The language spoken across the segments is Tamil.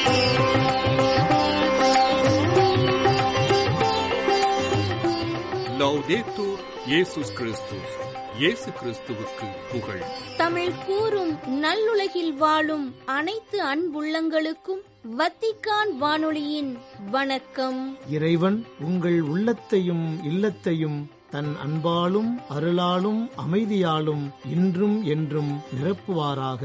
லௌதேத்தூர் இயேசுஸ் கிறிஸ்துஸ் இயேசு கிறிஸ்துவுக்கு புகழ் தமிழ் கூறும் நல்லுலகில் வாழும் அனைத்து அன்புள்ளங்களுக்கும் வத்திக்கான் வானொலியின் வணக்கம் இறைவன் உங்கள் உள்ளத்தையும் இல்லத்தையும் தன் அன்பாலும் அருளாலும் அமைதியாலும் இன்றும் என்றும் நிரப்புவாராக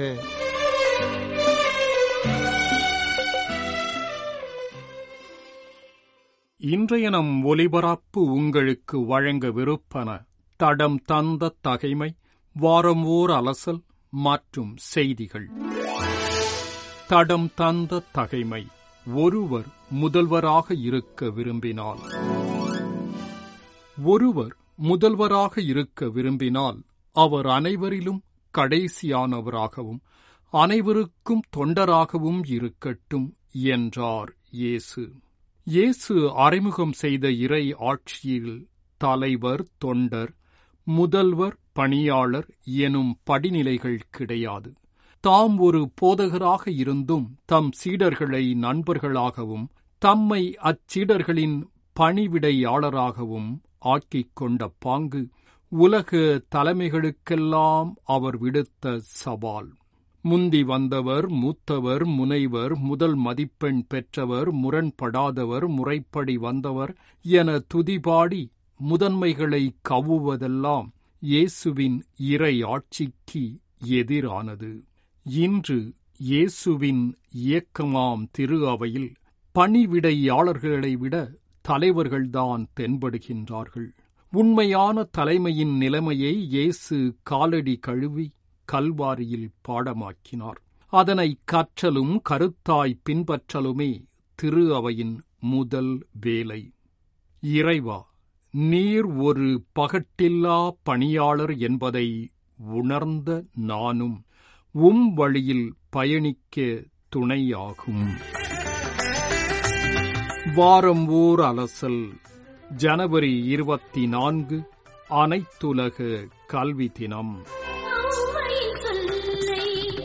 இன்றைய நம் ஒலிபரப்பு உங்களுக்கு வழங்க விருப்பன தடம் தந்த தகைமை வாரம் ஓர் அலசல் மற்றும் செய்திகள் தடம் தந்த தகைமை ஒருவர் முதல்வராக இருக்க விரும்பினால் ஒருவர் முதல்வராக இருக்க விரும்பினால் அவர் அனைவரிலும் கடைசியானவராகவும் அனைவருக்கும் தொண்டராகவும் இருக்கட்டும் என்றார் இயேசு இயேசு அறிமுகம் செய்த இறை ஆட்சியில் தலைவர் தொண்டர் முதல்வர் பணியாளர் எனும் படிநிலைகள் கிடையாது தாம் ஒரு போதகராக இருந்தும் தம் சீடர்களை நண்பர்களாகவும் தம்மை அச்சீடர்களின் பணிவிடையாளராகவும் ஆக்கிக் கொண்ட பாங்கு உலக தலைமைகளுக்கெல்லாம் அவர் விடுத்த சவால் முந்தி வந்தவர் மூத்தவர் முனைவர் முதல் மதிப்பெண் பெற்றவர் முரண்படாதவர் முறைப்படி வந்தவர் என துதிபாடி முதன்மைகளை கவ்வுவதெல்லாம் இயேசுவின் இறை ஆட்சிக்கு எதிரானது இன்று இயேசுவின் இயக்கமாம் திரு அவையில் பணிவிடையாளர்களை விட தலைவர்கள்தான் தென்படுகின்றார்கள் உண்மையான தலைமையின் நிலைமையை இயேசு காலடி கழுவி கல்வாரியில் பாடமாக்கினார் அதனை கற்றலும் கருத்தாய் பின்பற்றலுமே திரு அவையின் முதல் வேலை இறைவா நீர் ஒரு பகட்டில்லா பணியாளர் என்பதை உணர்ந்த நானும் உம் வழியில் பயணிக்க துணையாகும் வாரம் ஓர் அலசல் ஜனவரி இருபத்தி நான்கு அனைத்துலக கல்வி தினம் அவ்வையின் சொல்லை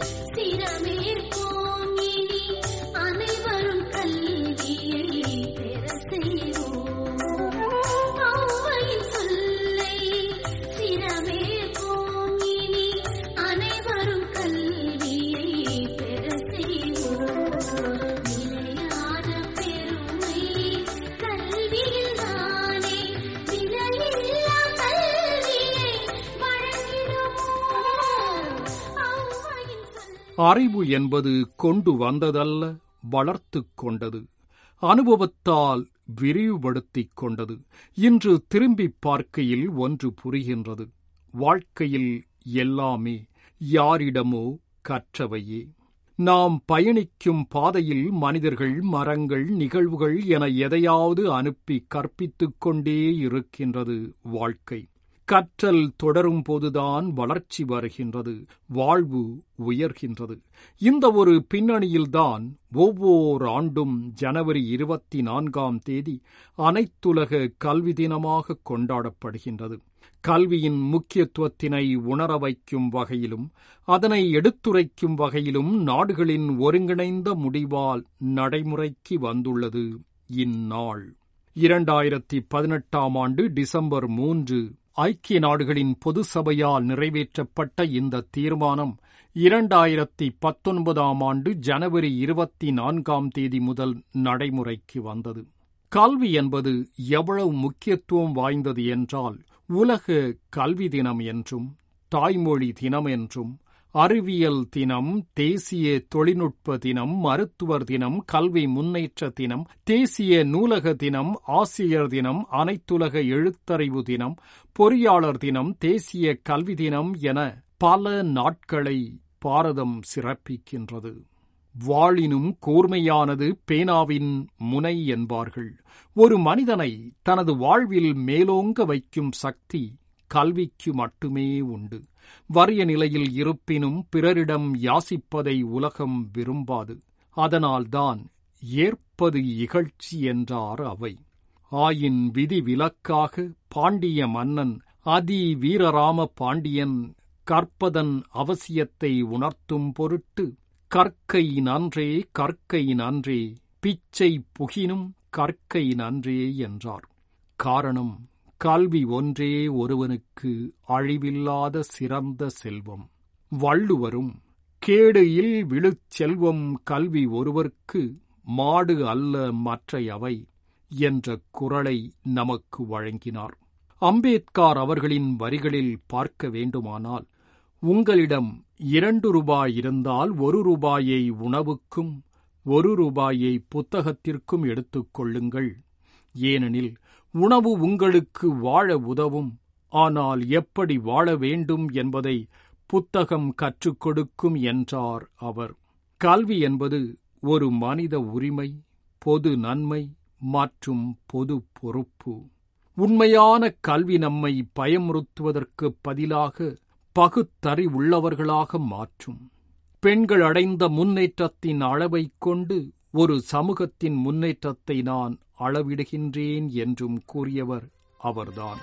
சிரமேற்போம் இனி அனைவரும் கல்வியை பெற செய்வோம் அவ்வையின் சொல்லை சிரமேற்போம் இனி அனைவரும் கல்வியை பெற செய்வோம் நிலையான பெருமை கல்வியில் தானே விலையில்லா கல்வியை வழங்கிடுவோம் அவ்வையின் சொல்லை அறிவு என்பது கொண்டு வந்ததல்ல வளர்த்துக் கொண்டது அனுபவத்தால் விரிவுபடுத்திக் கொண்டது இன்று திரும்பிப் பார்க்கையில் ஒன்று புரிகின்றது வாழ்க்கையில் எல்லாமே யாரிடமோ கற்றவையே நாம் பயணிக்கும் பாதையில் மனிதர்கள் மரங்கள் நிகழ்வுகள் என எதையாவது அனுப்பி கற்பித்துக் கொண்டே இருக்கின்றது வாழ்க்கை கற்றல் தொடரும் போதுதான் வளர்ச்சி வருகின்றது வாழ்வு உயர்கின்றது இந்த ஒரு பின்னணியில்தான் ஒவ்வொர் ஆண்டும் ஜனவரி இருபத்தி நான்காம் தேதி அனைத்துலக கல்வி தினமாக கொண்டாடப்படுகின்றது கல்வியின் முக்கியத்துவத்தினை உணர வைக்கும் வகையிலும் அதனை எடுத்துரைக்கும் வகையிலும் நாடுகளின் ஒருங்கிணைந்த முடிவால் நடைமுறைக்கு வந்துள்ளது இந்நாள் இரண்டாயிரத்தி பதினெட்டாம் ஆண்டு டிசம்பர் மூன்று ஐக்கிய நாடுகளின் பொது சபையால் நிறைவேற்றப்பட்ட இந்த தீர்மானம் இரண்டாயிரத்தி பத்தொன்பதாம் ஆண்டு ஜனவரி இருபத்தி நான்காம் தேதி முதல் நடைமுறைக்கு வந்தது கல்வி என்பது எவ்வளவு முக்கியத்துவம் வாய்ந்தது என்றால் உலக கல்வி தினம் என்றும் தாய்மொழி தினம் என்றும் அறிவியல் தினம் தேசிய தொழில்நுட்ப தினம் மருத்துவர் தினம் கல்வி முன்னேற்ற தினம் தேசிய நூலக தினம் ஆசிரியர் தினம் அனைத்துலக எழுத்தறிவு தினம் பொறியாளர் தினம் தேசிய கல்வி தினம் என பல நாட்களை பாரதம் சிறப்பிக்கின்றது வாளினும் கூர்மையானது பேனாவின் முனை என்பார்கள் ஒரு மனிதனை தனது வாழ்வில் மேலோங்க வைக்கும் சக்தி கல்விக்கு மட்டுமே உண்டு வறிய நிலையில் இருப்பினும் பிறரிடம் யாசிப்பதை உலகம் விரும்பாது அதனால்தான் ஏற்பது இகழ்ச்சி என்றார் அவை ஆயின் விதி விலக்காக பாண்டிய மன்னன் அதி வீரராம பாண்டியன் கற்பதன் அவசியத்தை உணர்த்தும் பொருட்டு கற்கை நன்றே கற்கை நன்றே பிச்சை புகினும் கற்கை நன்றே என்றார் காரணம் கல்வி ஒன்றே ஒருவனுக்கு அழிவில்லாத சிறந்த செல்வம் வள்ளுவரும் கேடு இல் விழுச் செல்வம் கல்வி ஒருவர்க்கு மாடு அல்ல மற்றையவை என்ற குரலை நமக்கு வழங்கினார் அம்பேத்கர் அவர்களின் வரிகளில் பார்க்க வேண்டுமானால் உங்களிடம் இரண்டு ரூபாய் இருந்தால் ஒரு ரூபாயை உணவுக்கும் ஒரு ரூபாயை புத்தகத்திற்கும் எடுத்துக் கொள்ளுங்கள் ஏனெனில் உணவு உங்களுக்கு வாழ உதவும் ஆனால் எப்படி வாழ வேண்டும் என்பதை புத்தகம் கற்றுக் கொடுக்கும் என்றார் அவர் கல்வி என்பது ஒரு மனித உரிமை பொது நன்மை மற்றும் பொது பொறுப்பு உண்மையான கல்வி நம்மை பயமுறுத்துவதற்கு பதிலாக பகுத்தறிவுள்ளவர்களாக மாற்றும் பெண்கள் அடைந்த முன்னேற்றத்தின் அளவைக் கொண்டு ஒரு சமூகத்தின் முன்னேற்றத்தை நான் அளவிடுகின்றேன் என்றும் கூறியவர் அவர்தான்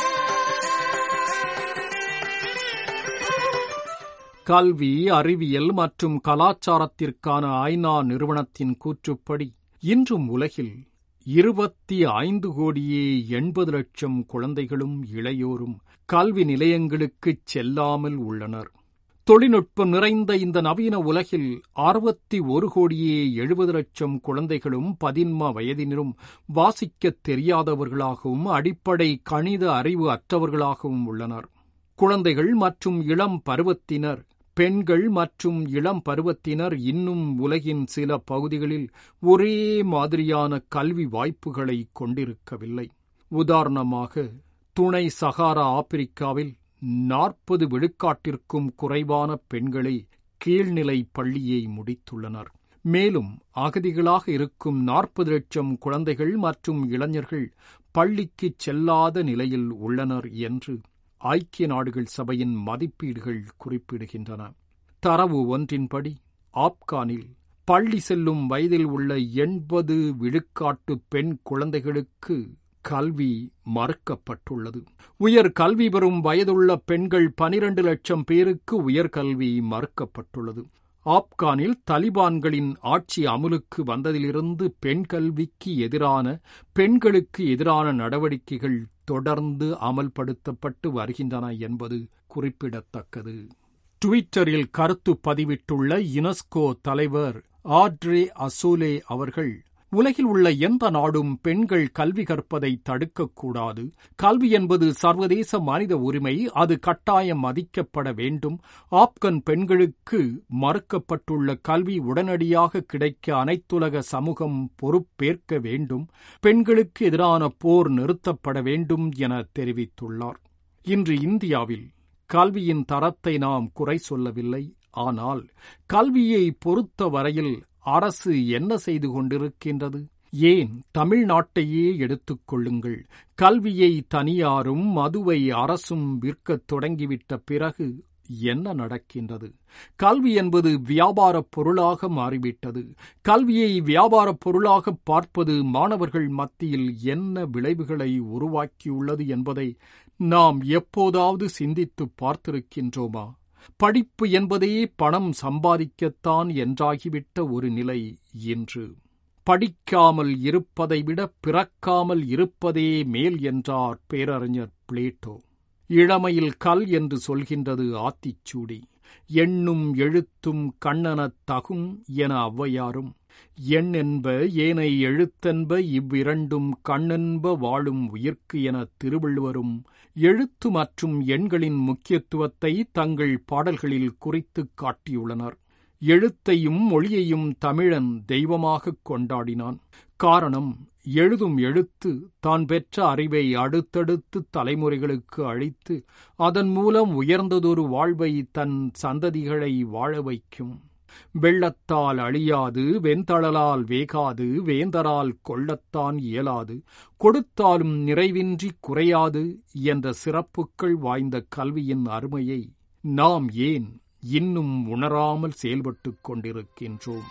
கல்வி அறிவியல் மற்றும் கலாச்சாரத்திற்கான ஐநா நிறுவனத்தின் கூற்றுப்படி இன்றும் உலகில் இருபத்தி ஐந்து கோடியே எண்பது லட்சம் குழந்தைகளும் இளையோரும் கல்வி நிலையங்களுக்குச் செல்லாமல் உள்ளனர் தொழில்நுட்பம் நிறைந்த இந்த நவீன உலகில் அறுபத்தி ஒரு கோடியே எழுபது லட்சம் குழந்தைகளும் பதின்ம வயதினரும் வாசிக்கத் தெரியாதவர்களாகவும் அடிப்படை கணித அறிவு அற்றவர்களாகவும் உள்ளனர் குழந்தைகள் மற்றும் இளம் பருவத்தினர் பெண்கள் மற்றும் இளம் பருவத்தினர் இன்னும் உலகின் சில பகுதிகளில் ஒரே மாதிரியான கல்வி வாய்ப்புகளை கொண்டிருக்கவில்லை உதாரணமாக துணை சகாரா ஆப்பிரிக்காவில் நாற்பது விழுக்காட்டிற்கும் குறைவான பெண்களே கீழ்நிலை பள்ளியை முடித்துள்ளனர் மேலும் அகதிகளாக இருக்கும் நாற்பது லட்சம் குழந்தைகள் மற்றும் இளைஞர்கள் பள்ளிக்குச் செல்லாத நிலையில் உள்ளனர் என்று ஐக்கிய நாடுகள் சபையின் மதிப்பீடுகள் குறிப்பிடுகின்றன தரவு ஒன்றின்படி ஆப்கானில் பள்ளி செல்லும் வயதில் உள்ள எண்பது விழுக்காட்டு பெண் குழந்தைகளுக்கு கல்வி மறுக்கப்பட்டுள்ளது உயர் கல்வி பெறும் வயதுள்ள பெண்கள் பனிரண்டு லட்சம் பேருக்கு உயர்கல்வி மறுக்கப்பட்டுள்ளது ஆப்கானில் தலிபான்களின் ஆட்சி அமுலுக்கு வந்ததிலிருந்து பெண் கல்விக்கு எதிரான பெண்களுக்கு எதிரான நடவடிக்கைகள் தொடர்ந்து அமல்படுத்தப்பட்டு வருகின்றன என்பது குறிப்பிடத்தக்கது டுவிட்டரில் கருத்து பதிவிட்டுள்ள யுனெஸ்கோ தலைவர் ஆட்ரே அசோலே அவர்கள் உலகில் உள்ள எந்த நாடும் பெண்கள் கல்வி கற்பதை தடுக்கக்கூடாது கல்வி என்பது சர்வதேச மனித உரிமை அது கட்டாயம் மதிக்கப்பட வேண்டும் ஆப்கன் பெண்களுக்கு மறுக்கப்பட்டுள்ள கல்வி உடனடியாக கிடைக்க அனைத்துலக சமூகம் பொறுப்பேற்க வேண்டும் பெண்களுக்கு எதிரான போர் நிறுத்தப்பட வேண்டும் என தெரிவித்துள்ளார் இன்று இந்தியாவில் கல்வியின் தரத்தை நாம் குறை சொல்லவில்லை ஆனால் கல்வியை பொறுத்த வரையில் அரசு என்ன செய்து கொண்டிருக்கின்றது ஏன் தமிழ்நாட்டையே எடுத்துக் கொள்ளுங்கள் கல்வியை தனியாரும் மதுவை அரசும் விற்கத் தொடங்கிவிட்ட பிறகு என்ன நடக்கின்றது கல்வி என்பது வியாபாரப் பொருளாக மாறிவிட்டது கல்வியை வியாபாரப் பொருளாக பார்ப்பது மாணவர்கள் மத்தியில் என்ன விளைவுகளை உருவாக்கியுள்ளது என்பதை நாம் எப்போதாவது சிந்தித்து பார்த்திருக்கின்றோமா படிப்பு என்பதே பணம் சம்பாதிக்கத்தான் என்றாகிவிட்ட ஒரு நிலை இன்று படிக்காமல் இருப்பதை விட பிறக்காமல் இருப்பதே மேல் என்றார் பேரறிஞர் பிளேட்டோ இளமையில் கல் என்று சொல்கின்றது ஆத்திச்சூடி எண்ணும் எழுத்தும் கண்ணனத் தகும் என ஔவையாரும் எண் என்ப ஏனை எழுத்தென்ப இவ்விரண்டும் கண்ணென்ப வாழும் உயிர்க்கு என திருவள்ளுவரும் எழுத்து மற்றும் எண்களின் முக்கியத்துவத்தை தங்கள் பாடல்களில் குறித்துக் காட்டியுள்ளனர் எழுத்தையும் மொழியையும் தமிழன் தெய்வமாகக் கொண்டாடினான் காரணம் எழுதும் எழுத்து தான் பெற்ற அறிவை அடுத்தடுத்து தலைமுறைகளுக்கு அளித்து அதன் மூலம் உயர்ந்ததொரு வாழ்வை தன் சந்ததிகளை வாழ வைக்கும் வெள்ளத்தால் அழியாது வெண்தளலால் வேகாது வேந்தரால் கொள்ளத்தான் இயலாது கொடுத்தாலும் நிறைவின்றி குறையாது என்ற சிறப்புகள் வாய்ந்த கல்வியின் அருமையை நாம் ஏன் இன்னும் உணராமல் செயல்பட்டுக் கொண்டிருக்கின்றோம்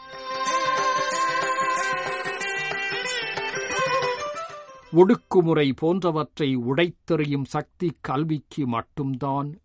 ஒடுக்குமுறை போன்றவற்றை உடைத்தெறியும் சக்தி கல்விக்கு மட்டும்தான்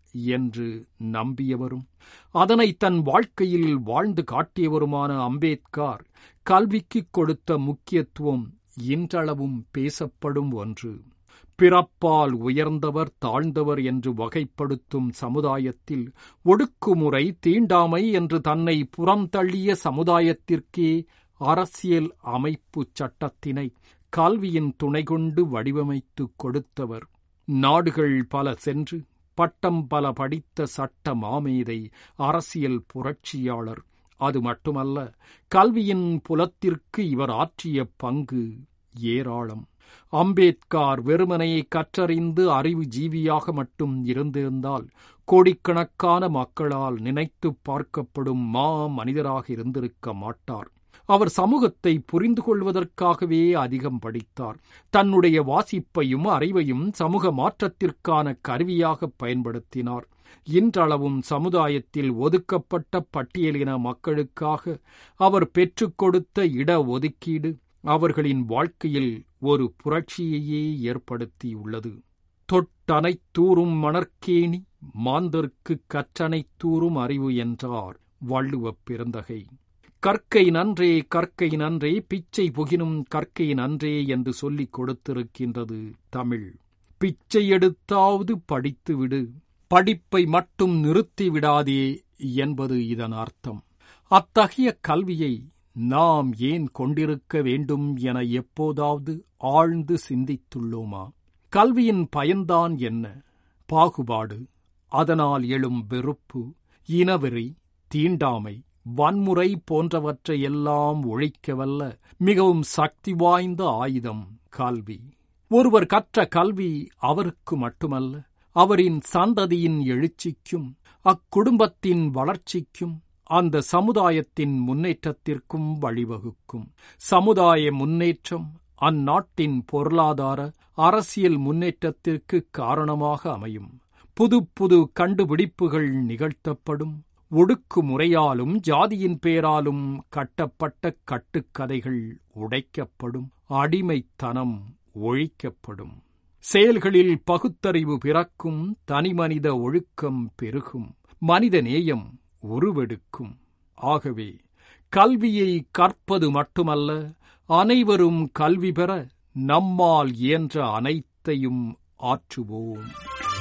என்று நம்பியவரும் அதனை தன் வாழ்க்கையில் வாழ்ந்து காட்டியவருமான அம்பேத்கர் கல்விக்குக் கொடுத்த முக்கியத்துவம் இன்றளவும் பேசப்படும் ஒன்று பிறப்பால் உயர்ந்தவர் தாழ்ந்தவர் என்று வகைப்படுத்தும் சமுதாயத்தில் ஒடுக்குமுறை தீண்டாமை என்று தன்னை புறந்தள்ளிய சமுதாயத்திற்கே அரசியல் அமைப்பு சட்டத்தினை கல்வியின் துணை கொண்டு வடிவமைத்துக் கொடுத்தவர் நாடுகள் பல சென்று பட்டம் பல படித்த சட்ட மாமேதை அரசியல் புரட்சியாளர் அது மட்டுமல்ல கல்வியின் புலத்திற்கு இவர் ஆற்றிய பங்கு ஏராளம் அம்பேத்கர் வெறுமனையை கற்றறிந்து அறிவு ஜீவியாக மட்டும் இருந்திருந்தால் கோடிக்கணக்கான மக்களால் நினைத்துப் பார்க்கப்படும் மா மனிதராக இருந்திருக்க மாட்டார் அவர் சமூகத்தை புரிந்து கொள்வதற்காகவே அதிகம் படித்தார் தன்னுடைய வாசிப்பையும் அறிவையும் சமூக மாற்றத்திற்கான கருவியாக பயன்படுத்தினார் இன்றளவும் சமுதாயத்தில் ஒதுக்கப்பட்ட பட்டியலின மக்களுக்காக அவர் பெற்றுக் கொடுத்த இட ஒதுக்கீடு அவர்களின் வாழ்க்கையில் ஒரு புரட்சியையே ஏற்படுத்தியுள்ளது தொட்டனை தூறும் மணற்கேணி மாந்தர்க்கு கற்றனை தூறும் அறிவு என்றார் வள்ளுவப் பிறந்தகை கற்கை நன்றே கற்கை நன்றே பிச்சை புகினும் கற்கை நன்றே என்று சொல்லிக் கொடுத்திருக்கின்றது தமிழ் பிச்சை எடுத்தாவது படித்துவிடு படிப்பை மட்டும் நிறுத்திவிடாதே என்பது இதன் அர்த்தம் அத்தகைய கல்வியை நாம் ஏன் கொண்டிருக்க வேண்டும் என எப்போதாவது ஆழ்ந்து சிந்தித்துள்ளோமா கல்வியின் பயன்தான் என்ன பாகுபாடு அதனால் எழும் வெறுப்பு இனவெறி தீண்டாமை வன்முறை போன்றவற்றையெல்லாம் ஒழிக்கவல்ல மிகவும் சக்தி வாய்ந்த ஆயுதம் கல்வி ஒருவர் கற்ற கல்வி அவருக்கு மட்டுமல்ல அவரின் சந்ததியின் எழுச்சிக்கும் அக்குடும்பத்தின் வளர்ச்சிக்கும் அந்த சமுதாயத்தின் முன்னேற்றத்திற்கும் வழிவகுக்கும் சமுதாய முன்னேற்றம் அந்நாட்டின் பொருளாதார அரசியல் முன்னேற்றத்திற்கு காரணமாக அமையும் புது புது கண்டுபிடிப்புகள் நிகழ்த்தப்படும் ஒடுக்குமுறையாலும் ஜாதியின் பேராலும் கட்டப்பட்ட கட்டுக்கதைகள் உடைக்கப்படும் அடிமைத்தனம் ஒழிக்கப்படும் செயல்களில் பகுத்தறிவு பிறக்கும் தனிமனித ஒழுக்கம் பெருகும் மனித நேயம் உருவெடுக்கும் ஆகவே கல்வியை கற்பது மட்டுமல்ல அனைவரும் கல்வி பெற நம்மால் இயன்ற அனைத்தையும் ஆற்றுவோம்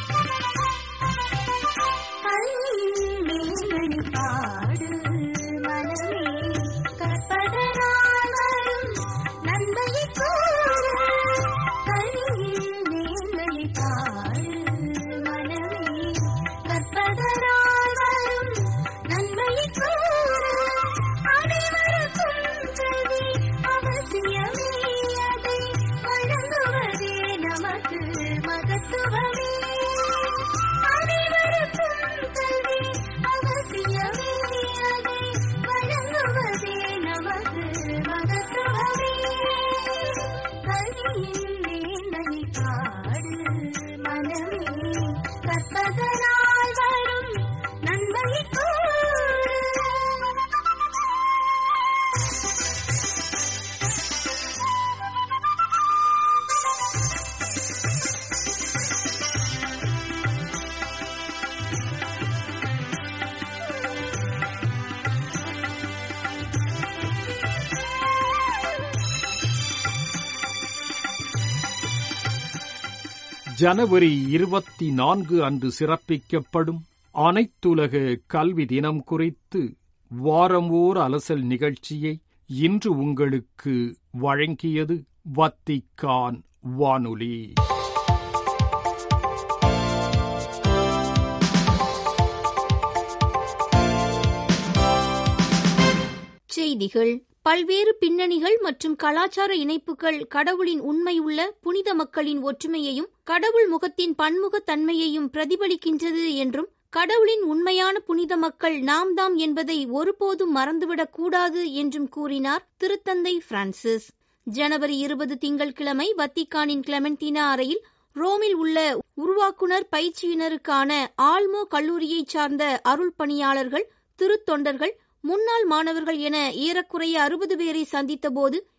கல்வியின் மேன்மை பாடு மனமே கற்பதனால் வரும் நன்மையைக் கூறு. கல்வியின் மேன்மை பாடு மனமே கற்பதனால் வரும் நன்மையைக் கூறு. அனைவருக்கும் கல்வி அவசியமே அதை வழங்குவதே நமக்கு மகத்துவமே அனைவருக்கும் கல்வி அவசியமே அதை வழங்குவதே நமக்கு மகத்துவமே கல்வியின் மேன்மை பாடு மனமே கற்பதனால் வரும் நன்மை கூறு ஜனவரி இருபத்தி நான்கு அன்று சிறப்பிக்கப்படும் அனைத்துலக கல்வி தினம் குறித்து வாரம் ஓர் அலசல் நிகழ்ச்சியை இன்று உங்களுக்கு வழங்கியது வத்திக்கான் வானொலி செய்திகள் பல்வேறு பின்னணிகள் மற்றும் கலாச்சார இணைப்புகள் கடவுளின் உண்மையுள்ள புனித மக்களின் ஒற்றுமையையும் கடவுள் முகத்தின் பன்முகத் தன்மையையும் பிரதிபலிக்கின்றது என்றும் கடவுளின் உண்மையான புனித மக்கள் நாம் தாம் என்பதை ஒருபோதும் மறந்துவிடக் கூடாது என்றும் கூறினார் திருத்தந்தை பிரான்சிஸ் ஜனவரி இருபது திங்கட்கிழமை வத்திக்கானின் கிளமெண்டினா அறையில் ரோமில் உள்ள உருவாக்குனர் பயிற்சியினருக்கான ஆல்மோ கல்லூரியைச் சார்ந்த அருள் பணியாளர்கள் திருத்தொண்டர்கள் முன்னாள் மாணவர்கள் என ஏறக்குறைய அறுபது பேரை சந்தித்தபோது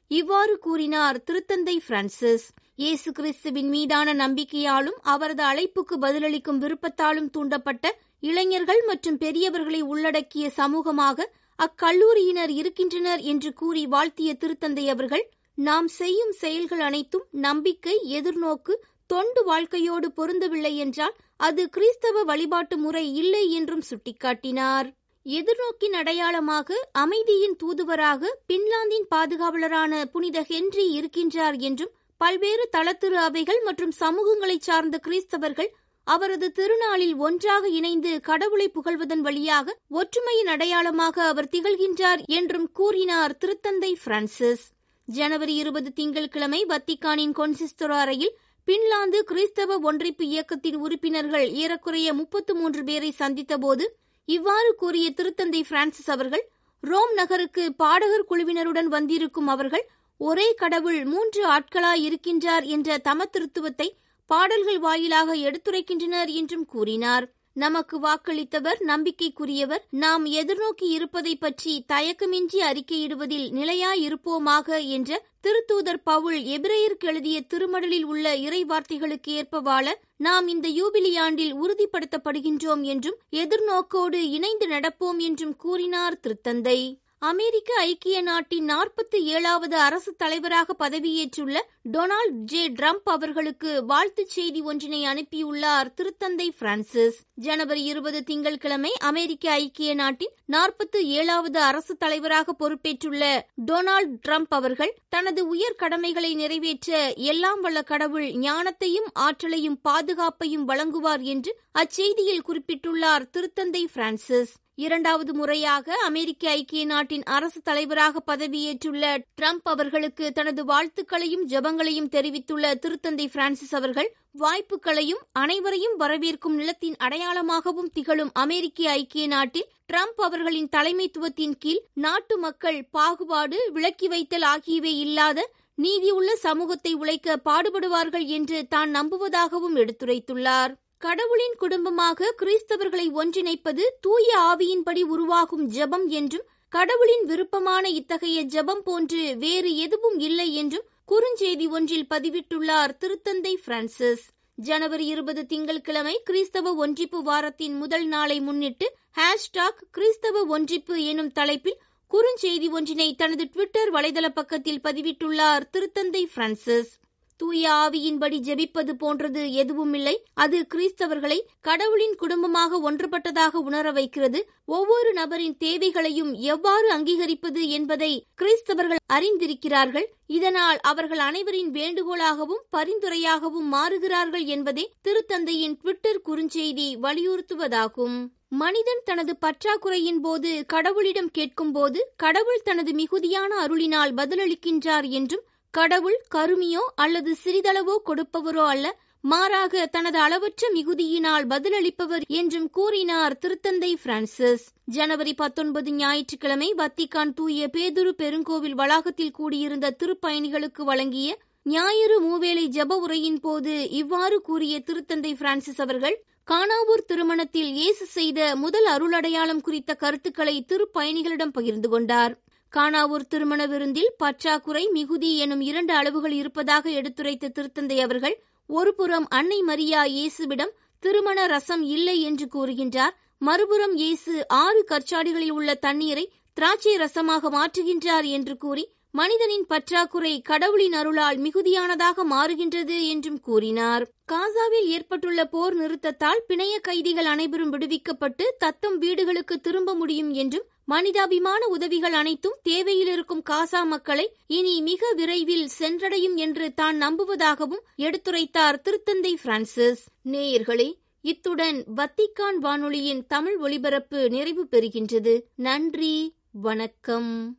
இவ்வாறு கூறினார் திருத்தந்தை பிரான்சிஸ் இயேசு கிறிஸ்துவின் மீதான நம்பிக்கையாலும் அவரது அழைப்புக்கு பதிலளிக்கும் விருப்பத்தாலும் தூண்டப்பட்ட இளைஞர்கள் மற்றும் பெரியவர்களை உள்ளடக்கிய சமூகமாக அக்கல்லூரியினர் இருக்கின்றனர் என்று கூறி வாழ்த்திய திருத்தந்தை அவர்கள் நாம் செய்யும் செயல்கள் அனைத்தும் நம்பிக்கை எதிர்நோக்கு தொண்டு வாழ்க்கையோடு பொருந்தவில்லை என்றால் அது கிறிஸ்தவ வழிபாட்டு முறை இல்லை என்றும் சுட்டிக்காட்டினார் எதிர்நோக்கின் அடையாளமாக அமைதியின் தூதுவராக பின்லாந்தின் பாதுகாவலரான புனித ஹென்றி இருக்கின்றார் என்றும் பல்வேறு தளத்திரு அவைகள் மற்றும் சமூகங்களைச் சார்ந்த கிறிஸ்தவர்கள் அவரது திருநாளில் ஒன்றாக இணைந்து கடவுளை புகழ்வதன் வழியாக ஒற்றுமையின் அடையாளமாக அவர் திகழ்கின்றார் என்றும் கூறினார் திருத்தந்தை பிரான்சிஸ் ஜனவரி இருபது திங்கட்கிழமை வத்திக்கானின் கொன்சிஸ்தரோ அறையில் பின்லாந்து கிறிஸ்தவ ஒன்றிப்பு இயக்கத்தின் உறுப்பினர்கள் ஏறக்குறைய முப்பத்து மூன்று பேரை சந்தித்தபோது இவ்வாறு கூறிய திருத்தந்தை பிரான்சிஸ் அவர்கள் ரோம் நகருக்கு பாடகர் குழுவினருடன் வந்திருக்கும் அவர்கள் ஒரே கடவுள் மூன்று ஆட்களாய் இருக்கின்றார் என்ற தமத்திருத்துவத்தை பாடல்கள் வாயிலாக எடுத்துரைக்கின்றனர் என்றும் கூறினார் நமக்கு வாக்களித்தவர் நம்பிக்கைக்குரியவர் நாம் எதிர்நோக்கி இருப்பதை பற்றி தயக்கமின்றி அறிக்கையிடுவதில் நிலையாயிருப்போமாக என்ற திருத்தூதர் பவுல் எபிரேயருக்கு எழுதிய திருமடலில் உள்ள இறை வார்த்தைகளுக்கு ஏற்ப வாழ நாம் இந்த யூபிலி ஆண்டில் உறுதிப்படுத்தப்படுகின்றோம் என்றும் எதிர்நோக்கோடு இணைந்து நடப்போம் என்றும் கூறினார் திருத்தந்தை அமெரிக்க ஐக்கிய நாட்டின் நாற்பத்தி ஏழாவது அரசு தலைவராக பதவியேற்றுள்ள டொனால்ட் ஜே ட்ரம்ப் அவர்களுக்கு வாழ்த்துச் செய்தி ஒன்றினை அனுப்பியுள்ளார் திருத்தந்தை பிரான்சிஸ் ஜனவரி இருபது திங்கட்கிழமை அமெரிக்க ஐக்கிய நாட்டின் நாற்பத்தி ஏழாவது அரசு தலைவராக பொறுப்பேற்றுள்ள டொனால்ட் ட்ரம்ப் அவர்கள் தனது உயர் கடமைகளை நிறைவேற்ற எல்லாம் வல்ல கடவுள் ஞானத்தையும் ஆற்றலையும் பாதுகாப்பையும் வழங்குவார் என்று அச்செய்தியில் குறிப்பிட்டுள்ளார் திருத்தந்தை பிரான்சிஸ் இரண்டாவது முறையாக அமெரிக்க ஐக்கிய நாட்டின் அரசு தலைவராக பதவியேற்றுள்ள ட்ரம்ப் அவர்களுக்கு தனது வாழ்த்துக்களையும் ஜபங்களையும் தெரிவித்துள்ள திருத்தந்தை பிரான்சிஸ் அவர்கள் வாய்ப்புகளையும் அனைவரையும் வரவேற்கும் நிலத்தின் அடையாளமாகவும் திகழும் அமெரிக்க ஐக்கிய நாட்டில் ட்ரம்ப் அவர்களின் தலைமைத்துவத்தின் கீழ் நாட்டு மக்கள் பாகுபாடு விலக்கி வைத்தல் ஆகியவை இல்லாத நீதியுள்ள சமூகத்தை உழைக்க பாடுபடுவார்கள் என்று தான் நம்புவதாகவும் எடுத்துரைத்துள்ளார் கடவுளின் குடும்பமாக கிறிஸ்தவர்களை ஒன்றிணைப்பது தூய ஆவியின்படி உருவாகும் ஜெபம் என்றும் கடவுளின் விருப்பமான இத்தகைய ஜெபம் போன்று வேறு எதுவும் இல்லை என்றும் குறுஞ்செய்தி ஒன்றில் பதிவிட்டுள்ளார் திருத்தந்தை பிரான்சிஸ் ஜனவரி இருபது திங்கட்கிழமை கிறிஸ்தவ ஒன்றிப்பு வாரத்தின் முதல் நாளை முன்னிட்டு ஹேஷ்டாக் கிறிஸ்தவ ஒன்றிப்பு எனும் தலைப்பில் குறுஞ்செய்தி ஒன்றினை தனது ட்விட்டர் வலைதள பக்கத்தில் பதிவிட்டுள்ளார் திருத்தந்தை பிரான்சிஸ் தூய ஆவியின்படி ஜெபிப்பது போன்றது எதுவுமில்லை அது கிறிஸ்தவர்களை கடவுளின் குடும்பமாக ஒன்றுபட்டதாக உணர வைக்கிறது ஒவ்வொரு நபரின் தேவைகளையும் எவ்வாறு அங்கீகரிப்பது என்பதை கிறிஸ்தவர்கள் அறிந்திருக்கிறார்கள் இதனால் அவர்கள் அனைவரின் வேண்டுகோளாகவும் பரிந்துரையாகவும் மாறுகிறார்கள் என்பதே திருத்தந்தையின் ட்விட்டர் குறுஞ்செய்தி வலியுறுத்துவதாகும் மனிதன் தனது பற்றாக்குறையின் போது கடவுளிடம் கேட்கும்போது கடவுள் தனது மிகுதியான அருளினால் பதிலளிக்கின்றார் என்றும் கடவுள் கருமியோ அல்லது சிறிதளவோ கொடுப்பவரோ அல்ல மாறாக தனது அளவற்ற மிகுதியினால் பதிலளிப்பவர் என்றும் கூறினார் திருத்தந்தை பிரான்சிஸ் ஜனவரி பத்தொன்பது ஞாயிற்றுக்கிழமை வத்திக்கான் தூய பேதுரு பெருங்கோவில் வளாகத்தில் கூடியிருந்த திருப்பயணிகளுக்கு வழங்கிய ஞாயிறு மூவேளை ஜப உரையின் போது இவ்வாறு கூறிய திருத்தந்தை பிரான்சிஸ் அவர்கள் கானாவூர் திருமணத்தில் இயேசு செய்த முதல் அருளடையாளம் குறித்த கருத்துக்களை திருப்பயணிகளிடம் பகிர்ந்து கொண்டார் கானாவூர் திருமண விருந்தில் பற்றாக்குறை மிகுதி எனும் இரண்டு அளவுகள் இருப்பதாக எடுத்துரைத்த திருத்தந்தை அவர்கள் ஒருபுறம் அன்னை மரியா இயேசுவிடம் திருமண ரசம் இல்லை என்று கூறுகின்றார் மறுபுறம் இயேசு ஆறு கற்சாடிகளில் உள்ள தண்ணீரை திராட்சை ரசமாக மாற்றுகின்றார் என்று கூறி மனிதனின் பற்றாக்குறை கடவுளின் அருளால் மிகுதியானதாக மாறுகின்றது என்றும் கூறினார் காசாவில் ஏற்பட்டுள்ள போர் நிறுத்தத்தால் பிணைய கைதிகள் அனைவரும் விடுவிக்கப்பட்டு தத்தம் வீடுகளுக்கு திரும்ப முடியும் என்றும் மனிதாபிமான உதவிகள் அனைத்தும் தேவையில் இருக்கும் காசா மக்களை இனி மிக விரைவில் சென்றடையும் என்று தான் நம்புவதாகவும் எடுத்துரைத்தார் திருத்தந்தை பிரான்சிஸ் நேயர்களே இத்துடன் வத்திக்கான் வானொலியின் தமிழ் ஒலிபரப்பு நிறைவு பெறுகின்றது நன்றி வணக்கம்